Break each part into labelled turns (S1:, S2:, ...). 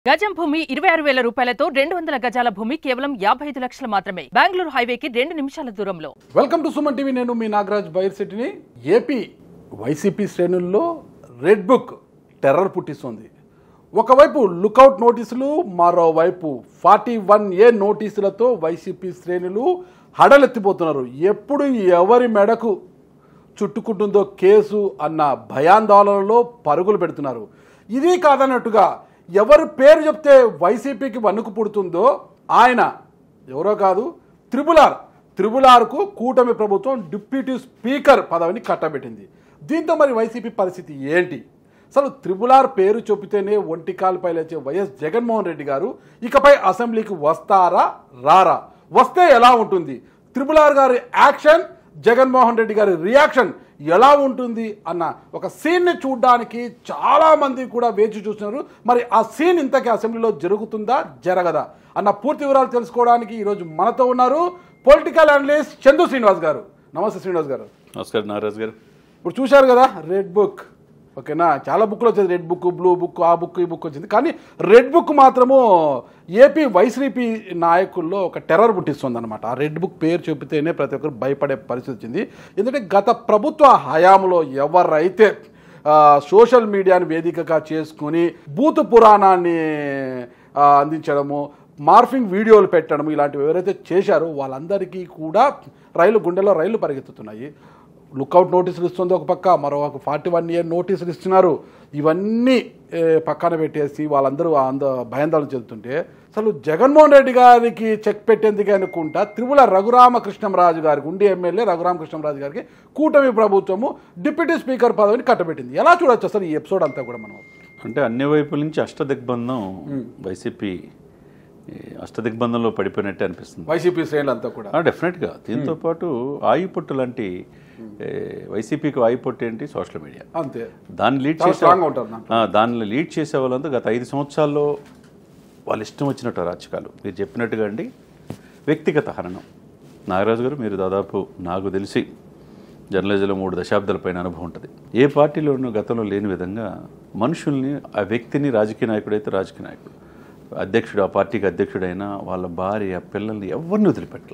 S1: గజం భూమి ఇరవై ఆరు వేల రూపాయలతో రెండు వందల గజాల భూమి కేవలం యాభై ఐదు లక్షలు మాత్రమే బెంగళూరు హైవేకి రెండు నిమిషాల దూరంలో
S2: వెల్కమ్ టు సుమన్ టీవీ నేను మీ నాగరాజ్ బైర్సిటీని ఏపీ వైసీపీ శ్రేణుల్లో రెడ్ బుక్ టెర్రర్ పుట్టిస్తుంది ఒకవైపు లుకౌట్ నోటీసులు మరోవైపు ఫార్టీ వన్ ఏ నోటీసులతో వైసీపీ శ్రేణులు హడలెత్తిపోతున్నారు ఎప్పుడు ఎవరి మెడకు చుట్టుకుంటుందో కేసు అన్న భయాందోళనలో పరుగులు పెడుతున్నారు ఇది కాదన్నట్టుగా ఎవరి పేరు చెప్తే వైసీపీకి వణుకు పుడుతుందో ఆయన ఎవరో కాదు త్రిబులార్ త్రిబులార్కు కూటమి ప్రభుత్వం డిప్యూటీ స్పీకర్ పదవిని కట్టబెట్టింది దీంతో మరి వైసీపీ పరిస్థితి ఏంటి అసలు త్రిబులార్ పేరు చెబితేనే ఒంటికాలపై లేచే వైఎస్ జగన్మోహన్ రెడ్డి గారు ఇకపై అసెంబ్లీకి వస్తారా రారా వస్తే ఎలా ఉంటుంది త్రిబులార్ గారి యాక్షన్ జగన్మోహన్ రెడ్డి గారి రియాక్షన్ ఎలా ఉంటుంది అన్న ఒక సీన్ని చూడడానికి చాలా మంది కూడా వేచి చూస్తున్నారు మరి ఆ సీన్ ఇంతకీ అసెంబ్లీలో జరుగుతుందా జరగదా అన్న పూర్తి వివరాలు తెలుసుకోవడానికి ఈరోజు మనతో ఉన్నారు పొలిటికల్ అనలిస్ట్ చందు శ్రీనివాస్ గారు నమస్తే శ్రీనివాస్ గారు
S3: నమస్కారం నాగరాజ్ గారు
S2: ఇప్పుడు చూశారు కదా రెడ్ బుక్ ఓకేనా చాలా బుక్లు వచ్చేది రెడ్ బుక్ బ్లూ బుక్ ఆ బుక్ ఈ బుక్ వచ్చింది కానీ రెడ్ బుక్ మాత్రము ఏపీ వైసీపీ నాయకుల్లో ఒక టెర్రర్ పుట్టిస్తుంది అనమాట ఆ రెడ్ బుక్ పేరు చెబితేనే ప్రతి ఒక్కరు భయపడే పరిస్థితి వచ్చింది ఎందుకంటే గత ప్రభుత్వ హయాంలో ఎవరైతే ఆ, సోషల్ మీడియాని వేదికగా చేసుకుని బూతు పురాణాన్ని ఆ, అందించడము మార్ఫింగ్ వీడియోలు పెట్టడం ఇలాంటివి ఎవరైతే చేశారో వాళ్ళందరికీ కూడా రైలు గుండెలో రైళ్లు పరిగెత్తుతున్నాయి లుకౌట్ నోటీసులు ఇస్తుంది ఒక పక్క మరో ఒక ఫార్టీ వన్ ఇయర్ నోటీసులు ఇస్తున్నారు ఇవన్నీ ఏ, పక్కన పెట్టేసి వాళ్ళందరూ అంద భయాందోళన చెందుతుంటే అసలు జగన్మోహన్ రెడ్డి గారికి చెక్ పెట్టేందుకే అనుకుంటా త్రిపుల రఘురామకృష్ణంరాజు గారికి ఉండి ఎమ్మెల్యే రఘురామకృష్ణంరాజు గారికి కూటమి ప్రభుత్వము డిప్యూటీ స్పీకర్ పదవిని కట్టబెట్టింది ఎలా చూడొచ్చు అసలు ఈ ఎపిసోడ్ అంతా కూడా మనం
S3: అంటే అన్ని వైపుల నుంచి అష్టదిగ్బంధం వైసీపీ ఈ అష్టదిగ్బంధంలో పడిపోయినట్టే అనిపిస్తుంది
S2: వైసీపీ శ్రేణులు అంతా కూడా
S3: ఆ, డెఫినెట్గా దీంతో పాటు ఆయుపొట్టు లాంటి ఏ, వైసీపీకి ఆయుపొట్టు ఏంటి సోషల్ మీడియా
S2: అంతే
S3: దాన్ని లీడ్
S2: చాలా
S3: చేసే
S2: స్ట్రాంగ్గా ఉంటారు దాంట్లో.
S3: ఆ, దాన్ని లీడ్ చేసే వాళ్ళంతా గత ఐదు సంవత్సరాల్లో వాళ్ళు ఇష్టం వచ్చినట్టు రాజకాలు మీరు చెప్పినట్టుగా అండి వ్యక్తిగత హననం నాగరాజు గారు మీరు దాదాపు నాకు తెలిసి జర్నలిజంలో మూడు దశాబ్దాల పైన అనుభవం ఉంటుంది ఏ పార్టీలోనూ గతంలో లేని విధంగా మనుషుల్ని ఆ వ్యక్తిని రాజకీయ నాయకుడైతే రాజకీయ నాయకుడు అధ్యక్షుడు ఆ పార్టీకి అధ్యక్షుడైనా వాళ్ళ భార్య పిల్లల్ని ఎవరిని వదిలిపెట్టలా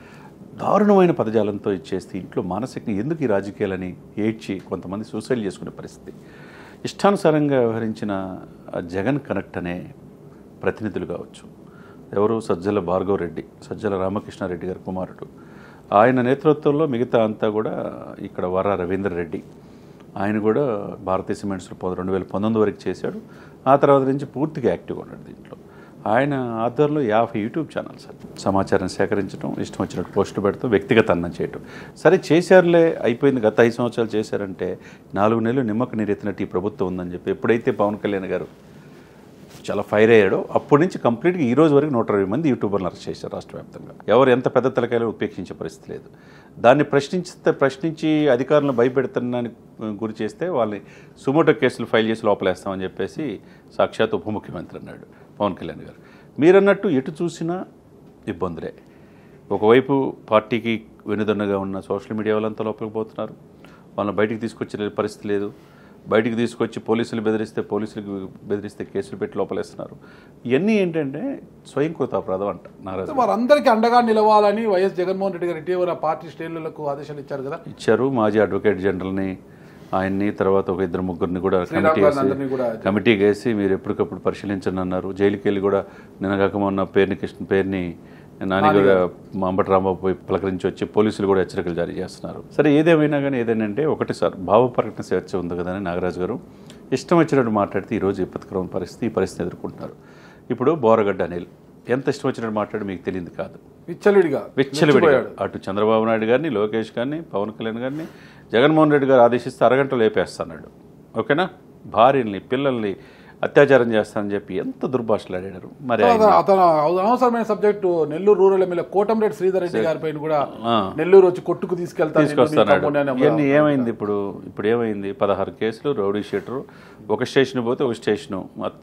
S3: దారుణమైన పదజాలంతో ఇచ్చేస్తే ఇంట్లో మానసికంగా ఎందుకు ఈ రాజకీయాలని ఏడ్చి కొంతమంది సూసైడ్ చేసుకునే పరిస్థితి ఇష్టానుసారంగా వ్యవహరించిన ఆ జగన్ కనెక్ట్ అనే ప్రతినిధులు కావచ్చు ఎవరు సజ్జల భార్గవ్ రెడ్డి సజ్జల రామకృష్ణారెడ్డి గారి కుమారుడు ఆయన నేతృత్వంలో మిగతా అంతా కూడా ఇక్కడ వర రవీంద్ర రెడ్డి ఆయన కూడా భారతీయ సిమెంట్స్లో పద రెండు వేల పంతొమ్మిది వరకు చేశాడు ఆ తర్వాత నుంచి పూర్తిగా యాక్టివ్గా ఉన్నాడు దీంట్లో ఆయన ఆధ్వర్యంలో యాభై యూట్యూబ్ ఛానల్స్ సమాచారం సేకరించడం ఇష్టం వచ్చినట్టు పోస్టులు పెడతాం వ్యక్తిగత అన్నం చేయటం సరే చేశారులే అయిపోయింది గత ఐదు సంవత్సరాలు చేశారంటే నాలుగు నెలలు నిమ్మక నీరెత్తినట్టు ఈ ప్రభుత్వం ఉందని చెప్పి ఎప్పుడైతే పవన్ కళ్యాణ్ గారు చాలా ఫైర్ అయ్యాడో అప్పటి నుంచి కంప్లీట్గా ఈ రోజు వరకు నూట ఇరవై మంది యూట్యూబర్లు అరెస్ట్ చేశారు రాష్ట్ర వ్యాప్తంగా ఎవరు ఎంత పెద్ద తలకాయలు ఉపేక్షించే పరిస్థితి లేదు దాన్ని ప్రశ్నించితే ప్రశ్నించి అధికారులను భయపెడుతున్నానికి గురి చేస్తే వాళ్ళని సుమోటో కేసులు ఫైల్ చేసి లోపలేస్తామని చెప్పేసి సాక్షాత్ ఉప ముఖ్యమంత్రి అన్నాడు పవన్ కళ్యాణ్ గారు మీరన్నట్టు ఎటు చూసినా ఇబ్బందులే ఒకవైపు పార్టీకి వెనుదన్నగా ఉన్న సోషల్ మీడియా వాళ్ళంతా లోపలికి పోతున్నారు వాళ్ళని బయటికి తీసుకొచ్చే పరిస్థితి లేదు బయటికి తీసుకొచ్చి పోలీసులు బెదిరిస్తే పోలీసులకు బెదిరిస్తే కేసులు పెట్టి లోపలేస్తున్నారు ఇవన్నీ ఏంటంటే స్వయం కృత అపరాధం అంట నారాజు
S2: వారందరికీ అండగా నిలవాలని వైఎస్ జగన్మోహన్ రెడ్డి గారు ఇటీవల పార్టీ శ్రేణులకు ఆదేశాలు ఇచ్చారు కదా
S3: ఇచ్చారు మాజీ అడ్వకేట్ జనరల్ని ఆయన్ని తర్వాత ఒక ఇద్దరు ముగ్గురిని కూడా
S2: శ్రీరామ్
S3: కమిటీ
S2: గారిని అందరినీ కూడా
S3: వేసి కమిటీకి వేసి మీరు ఎప్పటికప్పుడు పరిశీలించండి అన్నారు జైలుకి వెళ్ళి కూడా నిన్నగాక మొన్న పేరుని కృష్ణ పేరుని నాని కూడా మా అంబటి రాంబాబు పోయి పలకరించి వచ్చి పోలీసులు కూడా హెచ్చరికలు జారీ చేస్తున్నారు సరే ఏదేమైనా కానీ ఏదైనా ఒకటి సార్ భావ ప్రకటన స్వేచ్ఛ ఉంది కదా అని నాగరాజు గారు ఇష్టం వచ్చినట్టు మాట్లాడితే ఈరోజు విపత్కరమైన పరిస్థితి ఈ పరిస్థితిని ఎదుర్కొంటున్నారు ఇప్పుడు బోరగడ్డ అనిల్ ఎంత ఇష్టం వచ్చినట్టు మాట్లాడి మీకు తెలియదు కాదు
S2: విచ్చలుడిగా
S3: విచ్చలవిడిగా అటు చంద్రబాబు నాయుడు గారిని లోకేష్ గారిని పవన్ కళ్యాణ్ గారిని జగన్మోహన్ రెడ్డి గారు ఆదేశిస్తే అరగంట లేపేస్తాడు ఓకేనా భార్యల్ని పిల్లల్ని అత్యాచారం చేస్తానని చెప్పి ఎంత దుర్భాషలాడారు మరి ఆయన-
S2: అతను అనవసరమైన subject Nellore rural MLA Kotamreddy Sridhar Reddy గారి పైన కూడా
S3: ఆ.
S2: నెల్లూరు వచ్చి కొట్టుకు తీసుకెళ్తాను నిన్ను, నీ
S3: తీసుకొస్తాడు
S2: తమ్ముడిని అని
S3: ఇవన్నీ ఏమైంది ఇప్పుడు ఇప్పుడు ఏమైంది పదహారు కేసులు రౌడీ షీటరు ఒక స్టేషన్ పోతే ఒక స్టేషను మొత్తం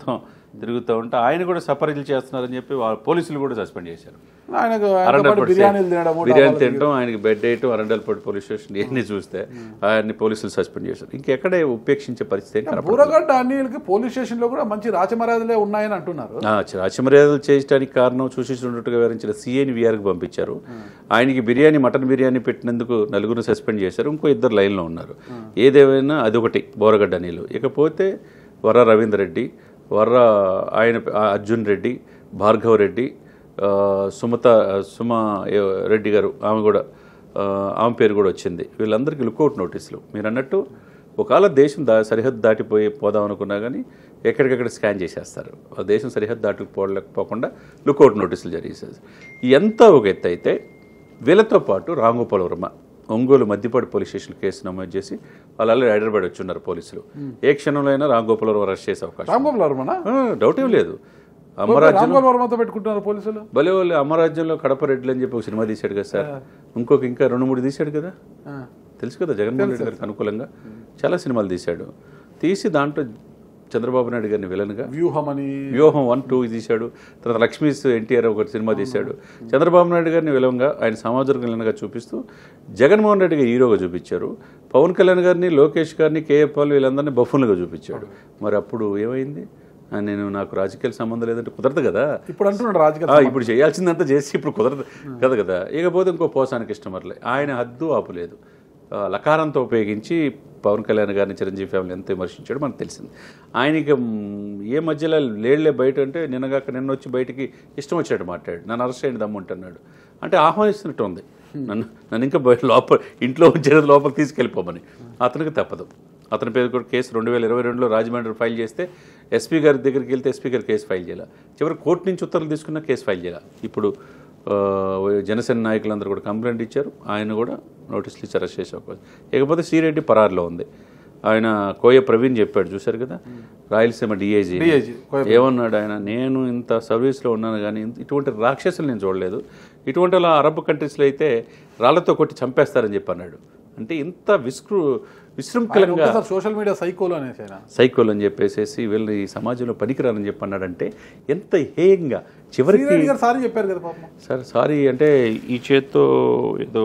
S3: తిరుగుతూ ఉంటే ఆయన కూడా సపరీలు చేస్తున్నారని చెప్పి వాళ్ళ పోలీసులు కూడా సస్పెండ్ చేశారు
S2: ఆయనకు ఆయనతో
S3: అరండల్పేట
S2: పాటు బిర్యానీలు తినడము
S3: బిర్యానీ తినడం ఆయనకి బెడ్ వేయటం అరండల్పేట పోలీస్ స్టేషన్ ఇవన్నీ చూస్తే ఆయన్ని పోలీసులు సస్పెండ్ చేశారు ఇంకెక్కడే ఉపేక్షించే పరిస్థితి ఏం కనపడదు.
S2: బూరగడ్డ అన్నిలకి పోలీస్ స్టేషన్ లో కూడా మంచి రాచమర్యాదలే ఉన్నాయని అంటున్నారు
S3: ఆ, రాచమర్యాదలు చేయడానికి కారణం చూసిస్తున్నట్టుగా వివరించిన సీఏని వీఆర్కి పంపించారు ఆయనకి బిర్యానీ మటన్ బిర్యానీ పెట్టినందుకు నలుగురు సస్పెండ్ చేశారు ఇంకో ఇద్దరు లైన్లో ఉన్నారు ఏదేమైనా అదొకటి బోరగడ్డ నీళ్ళు ఇకపోతే వర్ర రవీందర్ రెడ్డి వర్ర ఆయన ఆ, అర్జున్ రెడ్డి భార్గవ్ రెడ్డి ఆ, సుమత సుమ ఏ- రెడ్డి గారు ఆమె కూడా ఆ, ఆమె పేరు కూడా వచ్చింది వీళ్ళందరికీ లుకౌట్ నోటీసులు మీరు అన్నట్టు ఒకవేళ దేశం దా సరిహద్దు దాటిపోయి పోదాం అనుకున్నా కానీ ఎక్కడికక్కడ స్కాన్ చేసేస్తారు ఆ దేశం సరిహద్దు దాటుకుపోలేకపోకుండా లుకౌట్ నోటీసులు జరిగేసేది ఎంత ఒక ఎత్తు అయితే వీళ్ళతో పాటు Ramgopal Varma Ongole Maddipadu police station case నమోదు చేసి వాళ్ళు ఆల్రెడీ హైదరాబాద్ వచ్చి ఉన్నారు పోలీసులు ఏ క్షణంలో అయినా రాంగోపాల్ వర్మ అరెస్ట్ చేసే అవకాశం
S2: రాంగోపాల్ వర్మనా
S3: ఆ, డౌట్ ఏం లేదు అమరాజ్యం
S2: రాంగోపాల్ వర్మతో పెట్టుకుంటున్నారు పోలీసులు
S3: భలే వాళ్ళు అమరాజ్యంలో కడప రెడ్లు అని చెప్పి ఒక సినిమా తీశాడు కదా సార్ ఇంకొక ఇంకా రెండు మూడు తీశాడు కదా
S2: ఆ.
S3: తెలుసు కదా జగన్మోహన్ రెడ్డి గారికి అనుకూలంగా చాలా సినిమాలు తీశాడు తీసి దాంట్లో చంద్రబాబు నాయుడు గారిని విలన్గా
S2: వ్యూహం అని
S3: వ్యూహం వన్ టూ తీశాడు తర్వాత లక్ష్మీస్ ఎన్టీఆర్ ఒక సినిమా తీశాడు చంద్రబాబు నాయుడు గారిని విలంగా ఆయన సమాజం విలన్గా చూపిస్తూ జగన్మోహన్ రెడ్డి గారు హీరోగా చూపించారు పవన్ కళ్యాణ్ గారిని లోకేష్ గారిని కేఏ పాల్ వీళ్ళందరినీ బఫున్లుగా చూపించాడు మరి అప్పుడు ఏమైంది ఆ, నేను నాకు రాజకీయాల సంబంధం లేదంటే కుదరదు కదా
S2: ఇప్పుడు అంటున్నాడు రాజకీయ
S3: ఆ, ఇప్పుడు చేయాల్సిందంతా చేసి ఇప్పుడు కుదరదు కదా కదా ఇకపోతే ఇంకో పోసానికి ఇష్టమర్లే ఆయన హద్దు ఆపులేదు ఆ, లకారంతో ఉపయోగించి పవన్ కళ్యాణ్ గారిని చిరంజీవి ఫ్యామిలీ ఎంత విమర్శించాడో మనకు తెలిసింది ఆయనకి మ్, ఏ మధ్యలో లేళ్లే బయట అంటే నిన్నగాక నిన్న వచ్చి బయటికి ఇష్టం వచ్చాడు మాట్లాడు నన్ను అరెస్ట్ అయ్యింది దమ్ముంటున్నాడు అంటే ఆహ్వానిస్తున్నట్టు ఉంది నన్ను నన్ను ఇంకా బయట లోపల ఇంట్లో ఉంచేది లోపల తీసుకెళ్ళిపోమని అతనికి తప్పదు అతని పేరు కూడా కేసు రెండు వేల ఇరవై రెండులో రాజమండ్రి ఫైల్ చేస్తే ఎస్పీ గారి దగ్గరికి వెళ్తే ఎస్పీ గారు కేసు ఫైల్ చేయాలి చివరి కోర్టు నుంచి ఉత్తర్వులు తీసుకున్న కేసు ఫైల్ చేయాలి ఇప్పుడు ఆ, జనసేన నాయకులందరూ కూడా కంప్లైంట్ ఇచ్చారు ఆయన కూడా నోటీసులు ఇచ్చి అరెస్ట్ చేసే అవకాశం ఇకపోతే శ్రీరెడ్డి పరారులో ఉంది ఆయన కోయ ప్రవీణ్ చెప్పాడు చూశారు కదా రాయలసీమ డిఐజీ
S2: DIG, కోయ
S3: ఏమన్నాడు ఆయన నేను ఇంత సర్వీస్లో ఉన్నాను కానీ ఇంత- ఇటువంటి రాక్షసులు నేను చూడలేదు ఇటువంటి అలా అరబ్ కంట్రీస్లో అయితే రాళ్లతో కొట్టి చంపేస్తారని చెప్పి అన్నాడు అంటే ఇంత విస్కృ విశృంఖలంగా
S2: ఒక్కసారి సోషల్ మీడియా సైకోలు అనేసి ఆయన
S3: సైకోల్ అని చెప్పేసేసి వీళ్ళు ఈ సమాజంలో పనికిరారని చెప్పి అన్నాడంటే ఎంత హేయంగా చివరికి
S2: శ్రీరెడ్డి గారు సారీ చెప్పారు కదా పాపం
S3: సార్ సారీ అంటే ఈ చేత్తో ఏదో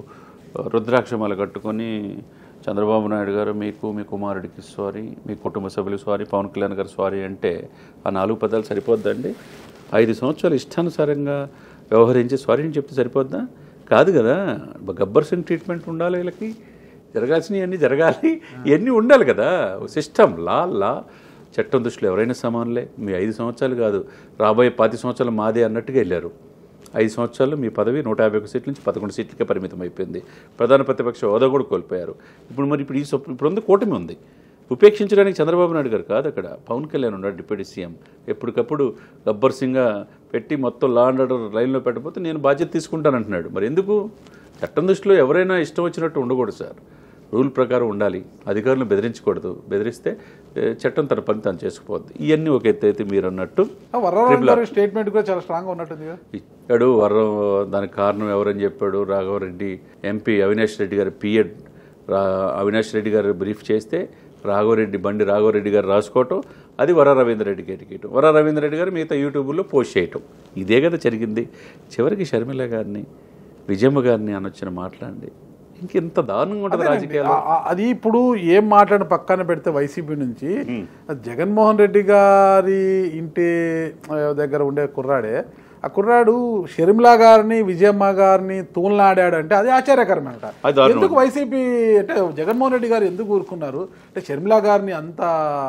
S3: రుద్రాక్షమాల కట్టుకొని చంద్రబాబు నాయుడు గారు మీకు మీ కుమారుడికి సారీ మీ కుటుంబ సభ్యులకు సారీ పవన్ కళ్యాణ్ గారు సారీ అంటే ఆ నాలుగు పదాలు సరిపోద్దండి ఐదు సంవత్సరాలు ఇష్టానుసారంగా వ్యవహరించి సారీ అని చెప్తే సరిపోద్దా కాదు కదా గబ్బర్ సింగ్ ట్రీట్మెంట్ ఉండాలి వీళ్ళకి జరగాల్సినవి అన్నీ జరగాలి ఇవన్నీ ఉండాలి కదా సిస్టమ్ లా లా చట్టం దృష్టిలో ఎవరైనా సమానులే మీ ఐదు సంవత్సరాలు కాదు రాబోయే పాతి సంవత్సరాలు మాదే అన్నట్టుగా వెళ్ళారు ఐదు సంవత్సరాల్లో మీ పదవి నూట యాభై ఒక సీట్ల నుంచి పదకొండు సీట్లకే పరిమితం అయిపోయింది ప్రధాన ప్రతిపక్ష హోదా కూడా కోల్పోయారు ఇప్పుడు మరి ఇప్పుడు ఈ సొప్- ఇప్పుడు ఉంది కూటమి ఉంది ఉపేక్షించడానికి చంద్రబాబు నాయుడు గారు కాదు అక్కడ పవన్ కళ్యాణ్ ఉన్నాడు డిప్యూటీ సీఎం ఎప్పటికప్పుడు గబ్బర్ సింగ్గా పెట్టి మొత్తం లా అండ్ ఆర్డర్ లైన్లో పెట్టకపోతే నేను బాధ్యత తీసుకుంటానంటున్నాడు మరి ఎందుకు చట్టం దృష్టిలో ఎవరైనా ఇష్టం వచ్చినట్టు ఉండకూడదు సార్ రూల్ ప్రకారం ఉండాలి అధికారులను బెదిరించకూడదు బెదిరిస్తే ఏ, చట్టం తన పని తను చేసుకుపోద్ది ఇవన్నీ ఒక ఎత్తు అయితే మీరు అన్నట్టు
S2: ఆ వరవరం గారి స్టేట్మెంట్ కూడా చాలా స్ట్రాంగ్ ఉన్నట్టుంది కదా
S3: ఇచ్చాడు వరం దానికి కారణం ఎవరని చెప్పాడు రాఘవరెడ్డి ఎంపీ అవినాష్ రెడ్డి గారు పిఎడ్ రా అవినాష్ రెడ్డి గారు బ్రీఫ్ చేస్తే రాఘవరెడ్డి బండి రాఘవరెడ్డి గారు రాసుకోవటం అది వర రవీంద్ర రెడ్డికి ఎటికేయటం వర రవీంద్ర రెడ్డి గారు మిగతా యూట్యూబ్లో పోస్ట్ చేయటం ఇదే కదా జరిగింది చివరికి షర్మిల గారిని విజయమ్మ గారిని అనొచ్చిన మాట్లాడండి ఇంకెంత దారుణంగా ఉంటుంది రాజకీయాలు
S2: ఆ- ఆ- అది ఇప్పుడు ఏం మాట్లాడిన పక్కన పెడితే వైసీపీ నుంచి జగన్మోహన్ రెడ్డి గారి ఇంటి ఆ, దగ్గర ఉండే కుర్రాడే ఆ కుర్రాడు షర్మిలా గారిని విజయమ్మ గారిని తూలనాడాడు అంటే అది ఆశ్చర్యకరమేనట
S3: అది దారుణం.
S2: ఎందుకు వైసీపీ అంటే జగన్మోహన్ రెడ్డి గారు ఎందుకు ఊరుకున్నారు అంటే షర్మిలా గారిని అంత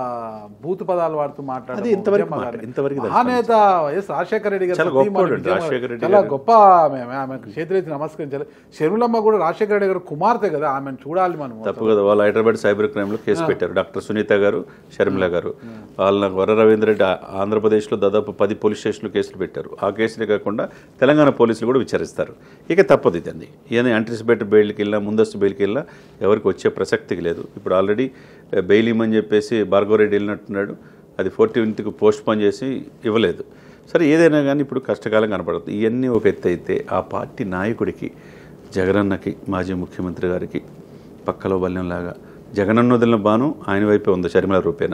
S2: బూతు పదాలు వాడుతూ మాట్లాడారు
S3: అది ఇంతవరకు
S2: విజయమ్మ
S3: మాట-
S2: గారిని.
S3: ఇంతవరకు తెలుసు.
S2: మహానేత వైఎస్ రాజశేఖర రెడ్డి గారు
S3: చాలా
S2: సతీమణి
S3: గొప్పోడు
S2: విజయమ్మ గారు.
S3: రాజశేఖర రెడ్డి
S2: చాలా గొప్ప ఆమె ఆమెకు చేతులెత్తి నమస్కరించాలి షర్మిలమ్మ కూడా రాజశేఖర రెడ్డి గారు కుమార్తె కదా ఆమెను చూడాలి మనం
S3: తప్పు కదా వాళ్ళు హైదరాబాద్ సైబర్ క్రైమ్లో కేసు పెట్టారు డాక్టర్ సునీత గారు షర్మిల గారు వాళ్ళ వర రవీంద్ర రెడ్డి ఆ- ఆంధ్రప్రదేశ్లో దాదాపు పది పోలీస్ స్టేషన్లు కేసులు పెట్టారు ఆ కేసులే కాకుండా తెలంగాణ పోలీసులు కూడా విచారిస్తారు ఇక తప్పదు ఇదండి ఈయన యాంటిసిపేటెడ్ బెయిల్కి వెళ్ళినా ముందస్తు బెయిల్కి వెళ్ళినా ఎవరికి వచ్చే ప్రసక్తికి లేదు ఇప్పుడు ఆల్రెడీ బెయిల్ ఇమ్మని చెప్పేసి భార్గవరెడ్డి వెళ్ళినట్టున్నాడు అది ఫోర్టీన్త్కి పోస్ట్ పోన్ చేసి ఇవ్వలేదు సరే ఏదైనా కానీ ఇప్పుడు కష్టకాలం కనపడుతుంది ఇవన్నీ ఒక ఎత్తు అయితే ఆ పార్టీ నాయకుడికి జగనన్నకి మాజీ ముఖ్యమంత్రి గారికి పక్కలో బల్యంలాగా జగనన్న వదిలిన బాను ఆయన వైపే ఉంది షర్మిల రూపేణ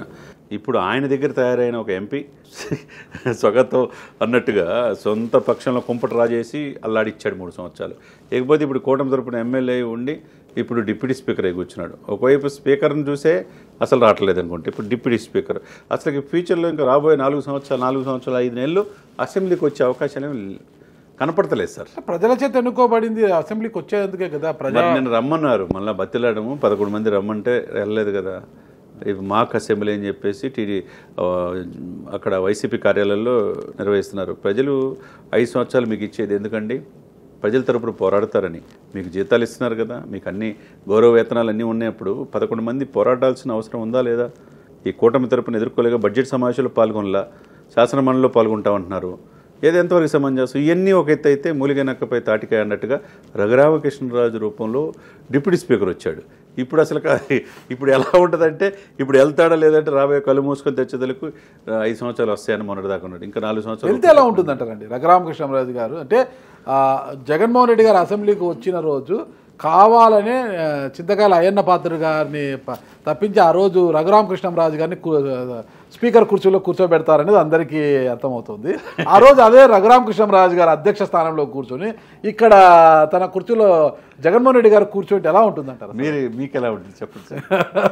S3: ఇప్పుడు ఆయన దగ్గర తయారైన ఒక ఎంపీ స్వగతం అన్నట్టుగా సొంత పక్షంలో కుంపట రాజేసి అల్లాడిచ్చాడు మూడు సంవత్సరాలు ఇకపోతే ఇప్పుడు కూటమి తరపున ఎమ్మెల్యే ఉండి ఇప్పుడు డిప్యూటీ స్పీకర్ అయి కూర్చున్నాడు ఒకవైపు స్పీకర్ని చూసే అసలు రావట్లేదు అనుకుంటే ఇప్పుడు డిప్యూటీ స్పీకర్ అసలు ఫ్యూచర్లో ఇంకా రాబోయే నాలుగు సంవత్సరాలు నాలుగు సంవత్సరాలు ఐదు నెలలు అసెంబ్లీకి వచ్చే అవకాశాలు ఏమీ కనపడతలేదు సార్
S2: ప్రజల చేత ఎన్నుకోబడింది అసెంబ్లీకి వచ్చేందుకే కదా ప్రజా
S3: మరి నేను రమ్మన్నారు మళ్ళీ బతిలాడము పదకొండు మంది రమ్మంటే వెళ్ళలేదు కదా ఇప్పుడు మాక్ అసెంబ్లీ అని చెప్పేసి టీడీ ఆ, అక్కడ వైసీపీ కార్యాలయంలో నిర్వహిస్తున్నారు ప్రజలు ఐదు సంవత్సరాలు మీకు ఇచ్చేది ఎందుకండి ప్రజల తరపున పోరాడతారని మీకు జీతాలు ఇస్తున్నారు కదా మీకు అన్ని గౌరవ వేతనాలు అన్నీ ఉన్నప్పుడు పదకొండు మంది పోరాడాల్సిన అవసరం ఉందా లేదా ఈ కూటమి తరపున ఎదుర్కోలేక బడ్జెట్ సమావేశంలో పాల్గొనలా శాసనమండలిలో పాల్గొంటామంటున్నారు ఏది ఎంతవరకు సమంజసం ఇవన్నీ ఒక ఎత్తు అయితే మూలిగ నక్కపై తాటికాయ అన్నట్టుగా రఘురామకృష్ణరాజు రూపంలో డిప్యూటీ స్పీకర్ వచ్చాడు ఇప్పుడు అసలు కా- ఇప్పుడు ఎలా ఉంటుందంటే ఇప్పుడు వెళ్తాడా లేదంటే రాబోయే కళ్ళు మూసుకొని తెచ్చేదలకు ఆ, ఐదు సంవత్సరాలు వస్తాయని మొన్నటి దాకా ఉన్నాడు ఇంకా నాలుగు సంవత్సరాలు
S2: వెళ్తే ఎలా ఉంటుందంటారండి రఘురామకృష్ణరాజు గారు అంటే ఆ, జగన్మోహన్ రెడ్డి గారు అసెంబ్లీకి వచ్చిన రోజు కావాలనే ఆ, చింతకాయల అయ్యన్న పాత్ర గారిని ప- తప్పించి ఆ రోజు రఘురామకృష్ణరాజు గారిని కు- స్పీకర్ కుర్చీలో కూర్చోబెడతారనేది అందరికీ అర్థమవుతుంది ఆ రోజు అదే రఘురామకృష్ణరాజు గారు అధ్యక్ష స్థానంలో కూర్చొని ఇక్కడ తన కుర్చీలో జగన్మోహన్ రెడ్డి గారు కూర్చోబెట్టి ఎలా ఉంటుందంటారు
S3: మీరు మీకు ఎలా ఉంటుంది చెప్పండి సార్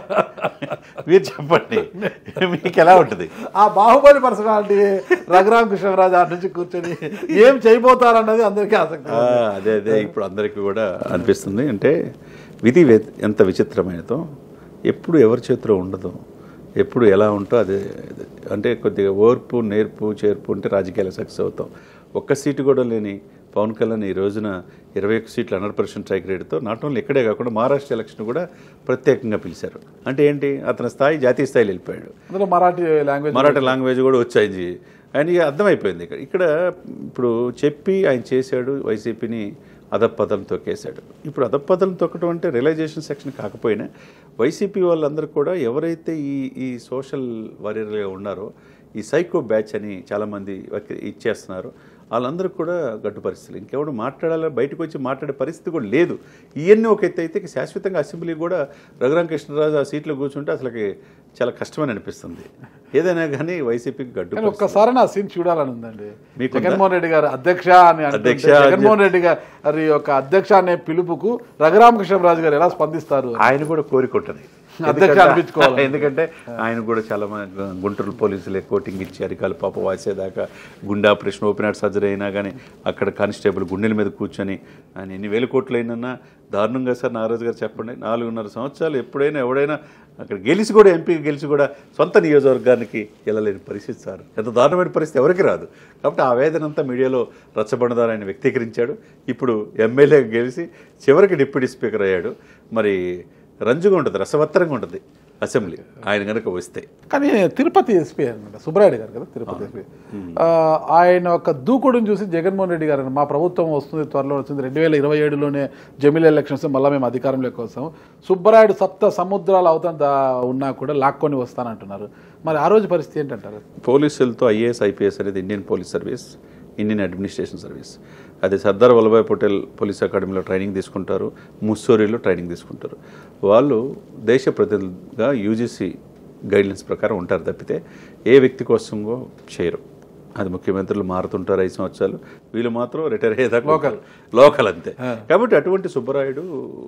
S3: మీరు చెప్పండి మీకు ఎలా ఉంటుంది
S2: ఆ బాహుబలి పర్సనాలిటీ రఘురామకృష్ణరాజు ఆ నుంచి కూర్చొని ఏం చేయబోతారన్నది అందరికీ ఆసక్తి
S3: ఆ, అదే అదే ఇప్పుడు అందరికీ కూడా అనిపిస్తుంది అంటే విధి వే- ఎంత విచిత్రమైనదో ఎప్పుడు ఎవరి చేతిలో ఉండదు ఎప్పుడు ఎలా ఉంటో అదే అదే. అంటే కొద్దిగా ఓర్పు నేర్పు చేర్పు ఉంటే రాజకీయాలు సక్సెస్ అవుతాం ఒక్క సీటు కూడా లేని పవన్ కళ్యాణ్ ఈ రోజున ఇరవై ఒక్క సీట్లు హండ్రెడ్ పర్సెంట్ స్ట్రైక్ రేట్తో నాట్ ఓన్లీ ఇక్కడే కాకుండా మహారాష్ట్ర ఎలక్షన్ కూడా ప్రత్యేకంగా పిలిచారు అంటే ఏంటి అతని స్థాయి జాతీయ స్థాయిలో వెళ్ళిపోయాడు
S2: అందులో మరాఠీ లాంగ్వేజ్
S3: మరాఠీ లాంగ్వేజ్ కూడా వచ్చాయి ఆయనకి అర్థమైపోయింది ఇక్కడ ఇక్కడ ఇప్పుడు చెప్పి ఆయన చేశాడు వైసీపీని అధపదం తొక్కేశాడు ఇప్పుడు అధపదం తొక్కడం అంటే రియలైజేషన్ సెక్షన్ కాకపోయినా వైసీపీ వాళ్ళందరూ కూడా ఎవరైతే ఈ ఈ సోషల్ వారియర్గా ఉన్నారో ఈ సైకో బ్యాచ్ అని చాలామంది వక్- ఇచ్చేస్తున్నారు వాళ్ళందరూ కూడా గడ్డు పరిస్థితులు ఇంకెవడు మాట్లాడాలి బయటకు వచ్చి మాట్లాడే పరిస్థితి కూడా లేదు ఇవన్నీ ఒక ఎత్తు అయితే ఇక శాశ్వతంగా అసెంబ్లీ కూడా రఘురామ కృష్ణరాజు ఆ సీట్లో కూర్చుంటే అసలుకి చాలా కష్టమని అనిపిస్తుంది ఏదైనా కానీ వైసీపీకి గడ్డు
S2: కానీ ఒక్కసారి నా సీన్ చూడాలని ఉందండి
S3: మీకుందా?
S2: జగన్మోహన్ రెడ్డి గారు అధ్యక్ష అని అంటుంటే
S3: అధ్యక్ష అని
S2: జగన్మోహన్ రెడ్డి గారి యొక్క అధ్యక్ష అనే పిలుపుకు రఘురామకృష్ణరాజు గారు ఎలా స్పందిస్తారు
S3: ఆయన కూడా కోరిక ఉంటుంది
S2: అధ్యక్ష
S3: ఎందుకంటే-
S2: అనిపించుకోవాలి.
S3: ఎందుకంటే ఆయన కూడా చాలా మంది గుంటూరు పోలీసులే కోటింగ్ ఇచ్చి అరికాలు పాప వాసేదాకా గుండె ఆపరేషన్ ఓపెన్ హార్ట్ సర్జరీ అయినా కానీ అక్కడ కానిస్టేబుల్ గుండెల మీద కూర్చొని ఆయన ఎన్ని వేల కోట్లు అయినా దారుణంగా సార్ నారాజు గారు చెప్పండి నాలుగున్నర సంవత్సరాలు ఎప్పుడైనా ఎవడైనా అక్కడ గెలిచి కూడా ఎంపీ గెలిచి కూడా సొంత నియోజకవర్గానికి వెళ్ళలేని పరిస్థితి సార్ ఎంత దారుణమైన పరిస్థితి ఎవరికి రాదు కాబట్టి ఆ వేదన అంతా మీడియాలో రచ్చబండదారు ఆయన వ్యక్తీకరించాడు ఇప్పుడు ఎమ్మెల్యే గెలిచి చివరికి డిప్యూటీ స్పీకర్ అయ్యాడు మరి రంజుగా ఉంటుంది రసవత్తరంగా ఉంటుంది అసెంబ్లీ ఆయన కనుక వస్తే
S2: కానీ తిరుపతి ఎస్పీ అనమాట సుబ్రాయుడు గారు కదా తిరుపతి ఎస్పీ ఆ, ఆయన ఒక దూకుడుని చూసి జగన్మోహన్ రెడ్డి గారు మా ప్రభుత్వం వస్తుంది త్వరలో వస్తుంది రెండు వేల ఇరవై ఏడులోనే జమిలీ ఎలక్షన్స్ మళ్ళీ మేము అధికారంలోకి వస్తాం సుబ్బరాయుడు సప్త సముద్రాలు అవుతాం దా ఉన్నా కూడా లాక్కొని వస్తానంటున్నారు మరి ఆ రోజు పరిస్థితి ఏంటంటారు
S3: పోలీసులతో ఐఏఎస్ ఐపీఎస్ అనేది Indian police service Indian administration service అది సర్దార్ వల్లభాయ్ పటేల్ పోలీస్ అకాడమీలో ట్రైనింగ్ తీసుకుంటారు ముస్సోరీలో ట్రైనింగ్ తీసుకుంటారు వాళ్ళు దేశ ప్రతినిధులుగా యూజీసీ గైడ్లైన్స్ ప్రకారం ఉంటారు తప్పితే ఏ వ్యక్తి కోసమో చేయరు అది ముఖ్యమంత్రులు మారుతుంటారు ఐదు సంవత్సరాలు వీళ్ళు మాత్రం రిటైర్ అయ్యేదాకా లోకల్ లోకల్ అంతే కాబట్టి అటువంటి సుబ్బరాయుడు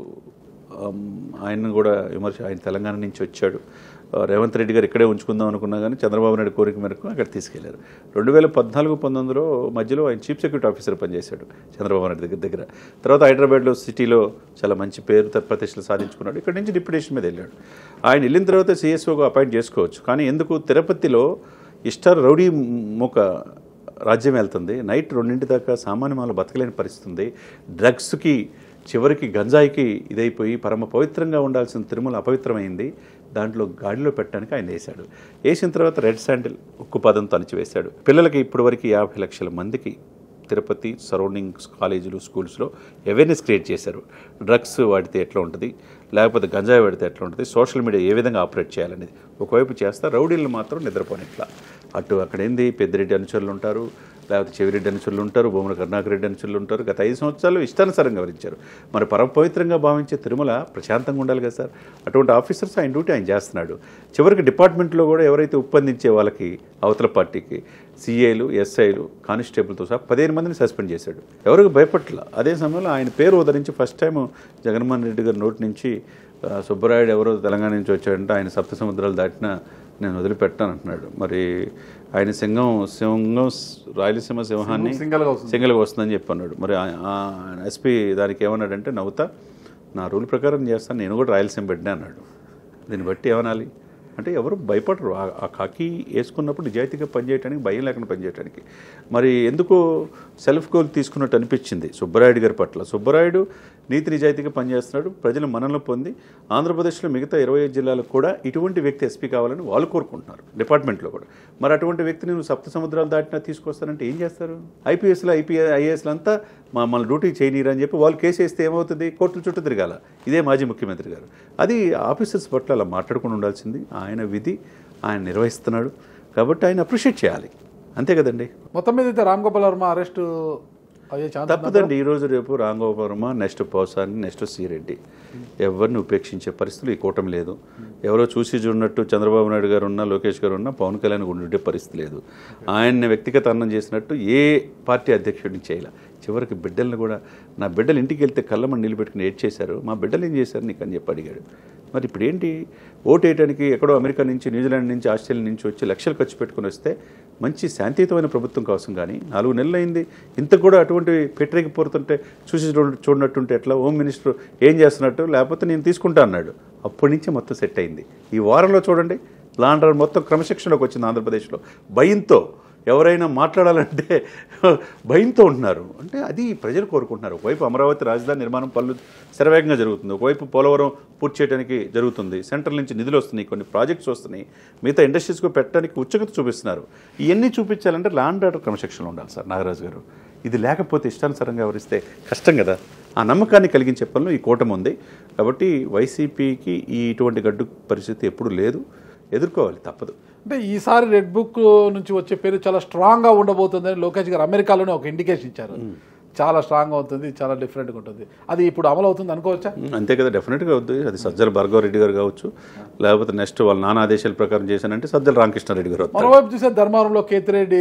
S3: ఆమ్, ఆయన కూడా విమర్శ ఆయన తెలంగాణ నుంచి వచ్చాడు ఆ, రేవంత్ రెడ్డి గారు ఇక్కడే ఉంచుకుందాం అనుకున్నా కానీ చంద్రబాబు నాయుడు కోరిక మేరకు అక్కడ తీసుకెళ్లారు రెండు వేల పద్నాలుగు పంతొమ్మిదిలో మధ్యలో ఆయన చీఫ్ సెక్యూరిటీ ఆఫీసర్ పనిచేశాడు చంద్రబాబు నాయుడు దగ్గర దగ్గర తర్వాత హైదరాబాద్లో సిటీలో చాలా మంచి పేరు త- ప్రతిష్టలు సాధించుకున్నాడు ఇక్కడ నుంచి డిప్యూటేషన్ మీద వెళ్ళాడు ఆయన వెళ్ళిన తర్వాత సిఎస్ఓగా అపాయింట్ చేసుకోవచ్చు కానీ ఎందుకు తిరుపతిలో ఇష్టార్ రౌడీ ముఖ రాజ్యం వెళ్తుంది నైట్ రెండింటి దాకా సామాన్య మాలు బతకలేని పరిస్థితి ఉంది డ్రగ్స్కి చివరికి గంజాయికి ఇదైపోయి పరమ పవిత్రంగా ఉండాల్సిన తిరుమల అపవిత్రమైంది దాంట్లో గాడిలో పెట్టడానికి ఆయన వేశాడు వేసిన తర్వాత రెడ్ శాండిల్ ఉక్కు పదంతో అణిచివేశాడు పిల్లలకి ఇప్పటివరకు యాభై లక్షల మందికి తిరుపతి సరౌండింగ్స్ కాలేజీలు స్కూల్స్లో అవేర్నెస్ క్రియేట్ చేశారు డ్రగ్స్ వాడితే ఎట్లా ఉంటుంది లేకపోతే గంజాయి వాడితే ఎట్లా ఉంటుంది సోషల్ మీడియా ఏ విధంగా ఆపరేట్ చేయాలనేది ఒకవైపు చేస్తా రౌడీలను మాత్రం నిద్రపోనిట్లా అటు అక్కడ ఏంది పెద్దిరెడ్డి అనుచరులు ఉంటారు లేకపోతే చెవిరెడ్డి అనుచరులు ఉంటారు భూముల కరుణాకర్ రెడ్డి అనుచరులు ఉంటారు గత ఐదు సంవత్సరాలు ఇష్టానుసారంగా వివరించారు మరి పరమ పవిత్రంగా భావించే తిరుమల ప్రశాంతంగా ఉండాలి కదా సార్ అటువంటి ఆఫీసర్స్ ఆయన డ్యూటీ ఆయన చేస్తున్నాడు చివరికి డిపార్ట్మెంట్లో కూడా ఎవరైతే ఒప్పందించే వాళ్ళకి అవతల పార్టీకి సిఐలు ఎస్ఐలు కానిస్టేబుల్తో సహా పదిహేను మందిని సస్పెండ్ చేశాడు ఎవరికి భయపట్ల అదే సమయంలో ఆయన పేరు ఉదరించి ఫస్ట్ టైం జగన్మోహన్ రెడ్డి గారి నోటి నుంచి ఆ, సుబ్బరాయుడు ఎవరో తెలంగాణ నుంచి వచ్చాడంటే ఆయన సప్త సముద్రాలు దాటినా నేను వదిలిపెట్టాను అంటున్నాడు మరి ఆయన సింగం సింగం రాయలసీమ సింహాన్ని
S2: సింగల్గా వస్తుంది
S3: సింగిల్గా వస్తుందని చెప్పి అన్నాడు మరి ఎస్పీ దానికి ఏమన్నాడంటే నవ్వుతా నా రూల్ ప్రకారం చేస్తాను నేను కూడా రాయలసీమ బిడ్డ అన్నాడు దీన్ని బట్టి ఏమనాలి అంటే ఎవరు భయపడరు ఆ- ఆ కాకి వేసుకున్నప్పుడు నిజాయితీగా పనిచేయడానికి భయం లేకుండా పనిచేయడానికి మరి ఎందుకు సెల్ఫ్ గోల్ తీసుకున్నట్టు అనిపించింది సుబ్బరాయుడు గారి పట్ల సుబ్బరాయుడు నీతి నిజాయితీగా పనిచేస్తున్నాడు ప్రజలు మనలో పొంది ఆంధ్రప్రదేశ్లో మిగతా ఇరవై ఐదు జిల్లాలకు కూడా ఇటువంటి వ్యక్తి ఎస్పీ కావాలని వాళ్ళు కోరుకుంటున్నారు డిపార్ట్మెంట్లో కూడా మరి అటువంటి వ్యక్తిని నువ్వు సప్త సముద్రాలు దాటినా తీసుకొస్తానంటే ఏం చేస్తారు ఐపీఎస్లో ఐపీఎస్ ఐఏఎస్లు అంతా మమ్మల్ని డ్యూటీ చేయనీరు అని చెప్పి వాళ్ళు కేసు వేస్తే ఏమవుతుంది కోర్టుల చుట్టూ తిరగాల ఇదే మాజీ ముఖ్యమంత్రి గారు అది ఆఫీసర్స్ పట్ల అలా మాట్లాడుకుని ఉండాల్సింది ఆయన విధి ఆయన నిర్వహిస్తున్నాడు కాబట్టి ఆయన అప్రిషియేట్ చేయాలి అంతే కదండి
S2: మొత్తం మీద అయితే రామ్ గోపాల్ వర్మ అరెస్ట్ అయ్యే ఛాన్స్
S3: తప్పదండి ఈ రోజు రేపు రాంగోపరమ నెక్స్ట్ పోసాని నెక్స్ట్ సిరెడ్డి ఎవరిని ఉపేక్షించే పరిస్థితులు ఈ కూటమి లేదు ఎవరో చూసి చూడనట్టు చంద్రబాబు నాయుడు గారు ఉన్నా లోకేష్ గారు ఉన్నా పవన్ కళ్యాణ్ ఉండే పరిస్థితి లేదు ఆయన్ని వ్యక్తిగత అన్నం చేసినట్టు ఏ పార్టీ అధ్యక్షుడిని చేయాల చివరికి బిడ్డల్ని కూడా నా బిడ్డలు ఇంటికి వెళ్తే కళ్ళమని నిలబెట్టుకుని ఏడ్ చేశారు మా బిడ్డలు ఏం చేశారు నీకు అని చెప్పి అడిగాడు మరి ఇప్పుడు ఏంటి ఓటు వేయడానికి ఎక్కడో అమెరికా నుంచి న్యూజిలాండ్ నుంచి ఆస్ట్రేలియా నుంచి వచ్చి లక్షలు ఖర్చు పెట్టుకుని వస్తే మంచి శాంతియుతమైన ప్రభుత్వం కోసం కానీ నాలుగు నెలలు అయింది ఇంత కూడా అటువంటి పెట్టరికి పోరుతుంటే చూసి చూడ- చూడనట్టుంటే ఎట్లా హోమ్ మినిస్టర్ ఏం చేస్తున్నట్టు లేకపోతే నేను తీసుకుంటా అన్నాడు అప్పటి నుంచి మొత్తం సెట్ అయింది ఈ వారంలో చూడండి లాండర్ మొత్తం క్రమశిక్షణలోకి వచ్చింది ఆంధ్రప్రదేశ్లో భయంతో ఎవరైనా మాట్లాడాలంటే భయంతో ఉంటున్నారు అంటే అది ప్రజలు కోరుకుంటున్నారు ఒకవైపు అమరావతి రాజధాని నిర్మాణం పనులు శరవేగంగా జరుగుతుంది ఒకవైపు పోలవరం పూర్తి చేయడానికి జరుగుతుంది సెంట్రల్ నుంచి నిధులు వస్తున్నాయి కొన్ని ప్రాజెక్ట్స్ వస్తున్నాయి మిగతా ఇండస్ట్రీస్కు పెట్టడానికి ఉత్సుకత చూపిస్తున్నారు ఇవన్నీ చూపించాలంటే ల్యాండ్ ఆర్డర్ క్రమశిక్షణ ఉండాలి సార్ నాగరాజు గారు ఇది లేకపోతే ఇష్టానుసారంగా ఎవరిస్తే కష్టం కదా ఆ నమ్మకాన్ని కలిగించే పనులు ఈ కూటమి ఉంది కాబట్టి వైసీపీకి ఈ ఇటువంటి గడ్డు పరిస్థితి ఎప్పుడు లేదు ఎదుర్కోవాలి తప్పదు
S2: అంటే ఈసారి రెడ్ బుక్ నుంచి వచ్చే పేరు చాలా స్ట్రాంగ్ గా ఉండబోతుందని లోకేష్ గారు అమెరికాలోనే ఒక ఇండికేషన్ ఇచ్చారు చాలా స్ట్రాంగ్ గా ఉంటుంది చాలా డిఫరెంట్ గా ఉంటుంది అది ఇప్పుడు అమలు అవుతుంది అనుకోవచ్చా
S3: ఉమ్, అంతే కదా డెఫినెట్గా అవుతుంది అది సజ్జల భార్గవ రెడ్డి గారు కావచ్చు లేకపోతే నెక్స్ట్ వాళ్ళ నాన్న ఆదేశాల ప్రకారం చేశానంటే సజ్జల రామకృష్ణారెడ్డి గారు వస్తారు
S2: మరోవైపు చూసే ధర్మారంలో Kethireddy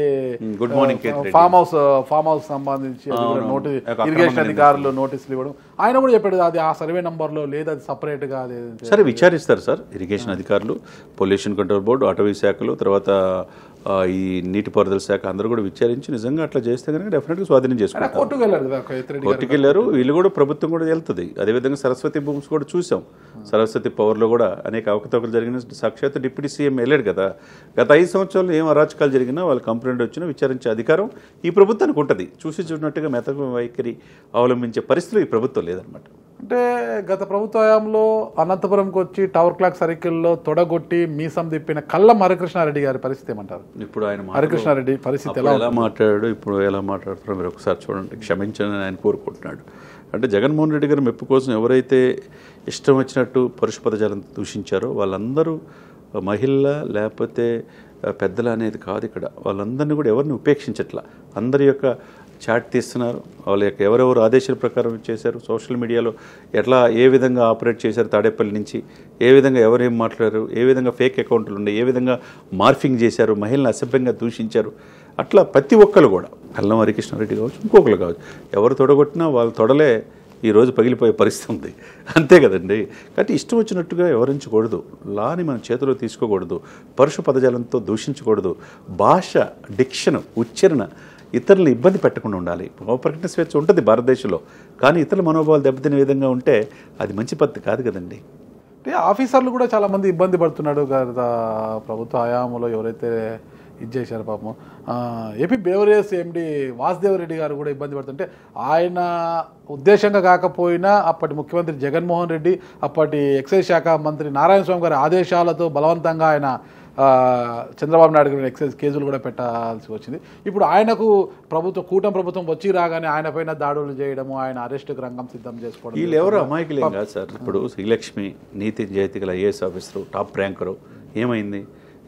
S3: good morning Kethireddy.
S2: Farm house farm house సంబంధించి అది కూడా నోటి
S3: ఒక అక్రమంగా
S2: ఇరిగేషన్ అధికారులు నోటీసులు ఇవ్వడం ఆయన కూడా చెప్పాడు అది ఆ సర్వే నంబర్ లో లేదు అది సపరేట్ గా అది
S3: సరే విచారిస్తారు సార్ ఇరిగేషన్ అధికారులు పొల్యూషన్ కంట్రోల్ బోర్డు అటవీ శాఖలు తర్వాత ఆ, ఈ నీటిపారుదల శాఖ అందరూ కూడా విచారించి నిజంగా అట్లా చేస్తే కనుక డెఫినెట్గా స్వాధీనం చేసుకుంటారు
S2: కోర్టుకు వెళ్ళారు కదా కేతిరెడ్డి గారు
S3: కోర్టుకి వెళ్ళారు వీళ్ళు కూడా ప్రభుత్వం కూడా వెళ్తుంది అదేవిధంగా సరస్వతి భూమ్స్ కూడా చూసాం సరస్వతి పవర్లో కూడా అనేక అవకతవకలు జరిగిన సాక్షాత్ డిప్యూటీ సీఎం వెళ్ళాడు కదా గత ఐదు సంవత్సరాలు ఏం అరాచకాలు జరిగినా వాళ్ళ కంప్లైంట్ వచ్చినా విచారించే అధికారం ఈ ప్రభుత్వానికి ఉంటుంది చూసి చూడనట్టుగా మెతక వైఖరి అవలంబించే పరిస్థితులు ఈ ప్రభుత్వం లేదనమాట
S2: అంటే గత ప్రభుత్వ హయాంలో అనంతపురంకి వచ్చి టవర్ క్లాక్ సర్కిల్లో తొడగొట్టి మీసం తిప్పిన కళ్ళ హరికృష్ణారెడ్డి గారి పరిస్థితి ఏమంటారు
S3: ఇప్పుడు ఆయన మాటలు-
S2: హరికృష్ణారెడ్డి పరిస్థితి
S3: అప్పుడు ఎలా మాట్లాడాడు ఇప్పుడు ఎలా మాట్లాడుతున్నారో మీరు ఒకసారి చూడండి క్షమించని ఆయన కోరుకుంటున్నాడు అంటే జగన్మోహన్ రెడ్డి గారి మెప్పు కోసం ఎవరైతే ఇష్టం వచ్చినట్టు పరుష పదజాలం దూషించారో వాళ్ళందరూ మహిళ లేకపోతే పెద్దల అనేది కాదు ఇక్కడ వాళ్ళందరినీ కూడా ఎవరిని ఉపేక్షించట్లా అందరి యొక్క చాట్ తీస్తున్నారు వాళ్ళ యొక్క ఎవరెవరు ఆదేశాల ప్రకారం చేశారు సోషల్ మీడియాలో ఎట్లా ఏ విధంగా ఆపరేట్ చేశారు తాడేపల్లి నుంచి ఏ విధంగా ఎవరేం మాట్లాడారు ఏ విధంగా ఫేక్ అకౌంట్లు ఉన్నాయి ఏ విధంగా మార్ఫింగ్ చేశారు మహిళలను అసభ్యంగా దూషించారు అట్లా ప్రతి ఒక్కరు కూడా అల్లం హరికృష్ణారెడ్డి కావచ్చు ఇంకొకరు కావచ్చు ఎవరు తొడగొట్టినా వాళ్ళు తొడలే ఈ రోజు పగిలిపోయే పరిస్థితి ఉంది అంతే కదండి కాబట్టి ఇష్టం వచ్చినట్టుగా వ్యవహరించకూడదు లాని మన చేతిలో తీసుకోకూడదు పరుష పదజాలంతో దూషించకూడదు భాష డిక్షన్ ఉచ్చారణ ఇతరులను ఇబ్బంది పెట్టకుండా ఉండాలి ప్రకటన స్వేచ్ఛ ఉంటుంది భారతదేశంలో కానీ ఇతరుల మనోభావాలు దెబ్బతినే విధంగా ఉంటే అది మంచి పద్ధతి కాదు కదండి
S2: అంటే ఆఫీసర్లు కూడా చాలా మంది ఇబ్బంది పడుతున్నాడు గత ప్రభుత్వ హయాంలో ఎవరైతే ఇది చేశారు పాపం ఆ, AP beverages MD Vasudev Reddy garu కూడా ఇబ్బంది పడుతుంటే ఆయన ఉద్దేశంగా కాకపోయినా అప్పటి ముఖ్యమంత్రి జగన్మోహన్ రెడ్డి అప్పటి ఎక్సైజ్ శాఖ మంత్రి నారాయణ స్వామి గారి ఆదేశాలతో బలవంతంగా ఆయన ఆ, చంద్రబాబు నాయుడు గారిని ఎక్సైజ్ కేసులు కూడా పెట్టాల్సి వచ్చింది ఇప్పుడు ఆయనకు ప్రభుత్వం కూటమి ప్రభుత్వం వచ్చి రాగానే ఆయన పైన దాడులు చేయడము ఆయన అరెస్టుకు రంగం సిద్ధం చేసుకోవడం
S3: వీళ్ళు ఎవరు అమాయకులేం కాదు సార్ ఇప్పుడు శ్రీలక్ష్మి నీతి నిజాయితీ గల ఐఏఎస్ ఆఫీసరు టాప్ ర్యాంకరు ఏమైంది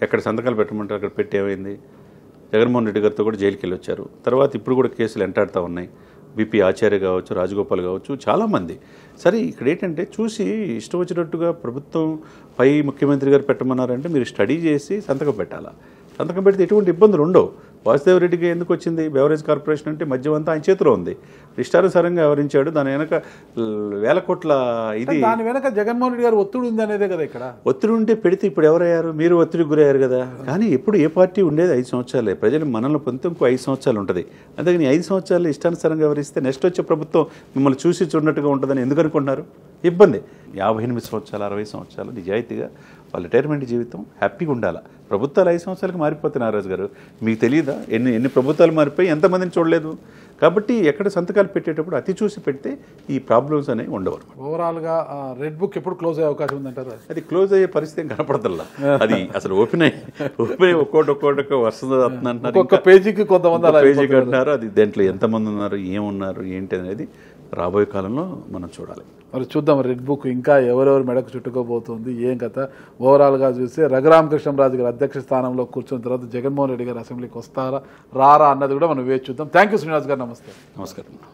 S3: ఎక్కడ సంతకాలు పెట్టమంటారు అక్కడ పెట్టి ఏమైంది జగన్మోహన్ రెడ్డి గారితో కూడా జైలుకి వెళ్ళి వచ్చారు తర్వాత ఇప్పుడు కూడా కేసులు ఎంటాడుతూ ఉన్నాయి బీపీ ఆచార్య కావచ్చు రాజగోపాల్ కావచ్చు చాలామంది సరే ఇక్కడ ఏంటంటే చూసి ఇష్టం వచ్చినట్టుగా ప్రభుత్వం పై ముఖ్యమంత్రి గారు పెట్టమన్నారంటే మీరు స్టడీ చేసి సంతకం పెట్టాలా సంతకం పెడితే ఎటువంటి ఇబ్బందులు ఉండవు వాసుదేవ్ రెడ్డికి ఎందుకు వచ్చింది బెవరేజ్ కార్పొరేషన్ అంటే మద్యం అంతా ఆయన చేతిలో ఉంది ఇష్టానుసారంగా వ్యవహరించాడు దాని వెనక ల్- వేల కోట్ల ఇది
S2: దాని వెనక జగన్మోహన్ రెడ్డి గారు ఒత్తిడి ఉంది అనేదే కదా ఇక్కడ
S3: ఒత్తిడి ఉంటే పెడితే ఇప్పుడు ఎవరయ్యారు మీరు ఒత్తిడికి గురయ్యారు కదా కానీ ఎప్పుడు ఏ పార్టీ ఉండేది ఐదు సంవత్సరాలే ప్రజలు మనల్ని పొందుతూ ఇంకో ఐదు సంవత్సరాలు ఉంటుంది అందుకని ఐదు సంవత్సరాలు ఇష్టానుసారంగా వివరిస్తే నెక్స్ట్ వచ్చే ప్రభుత్వం మిమ్మల్ని చూసి చూడనట్టుగా ఉంటుందని ఎందుకు అనుకుంటున్నారు ఇబ్బంది యాభై ఎనిమిది సంవత్సరాలు అరవై సంవత్సరాలు నిజాయితీగా వాళ్ళ రిటైర్మెంట్ జీవితం హ్యాపీగా ఉండాలి ప్రభుత్వాలు ఐదు సంవత్సరాలకు మారిపోతాయి నారాజు గారు మీకు తెలియదా ఎన్ని ఎన్ని ప్రభుత్వాలు మారిపోయి ఎంతమందిని చూడలేదు కాబట్టి ఎక్కడ సంతకాలు పెట్టేటప్పుడు అతి చూసి పెడితే ఈ ప్రాబ్లమ్స్ అనేవి ఉండవు అనమాట
S2: ఓవరాల్గా రెడ్ బుక్ ఎప్పుడు క్లోజ్ అయ్యే అవకాశం ఉందంటారు
S3: అది క్లోజ్ అయ్యే పరిస్థితి ఏం కనపడతల్లా అది అసలు ఓపెన్ అయ్యి ఓపెన్ అయ్యి ఒక్కోటి ఒక్కోటి వస్తుంది వస్తుంది అంటున్నారు
S2: ఒక్కొక్క పేజీకి కొంతమంది అలా
S3: పేజీ అంటున్నారు అది దేంట్లో ఎంతమంది ఉన్నారు ఏమున్నారు ఏంటి అనేది రాబోయే కాలంలో మనం చూడాలి
S2: మరి చూద్దాం రెడ్ బుక్ ఇంకా ఎవరెవరు మెడకు చుట్టుకోబోతుంది ఏం కథ ఓవరాల్గా చూస్తే రఘురామకృష్ణరాజు గారి అధ్యక్ష స్థానంలో కూర్చున్న తర్వాత జగన్మోహన్ రెడ్డి గారు అసెంబ్లీకి వస్తారా రారా అన్నది కూడా మనం వేచి చూద్దాం థ్యాంక్ యూ శ్రీనివాస్ గారు నమస్తే
S3: నమస్కారం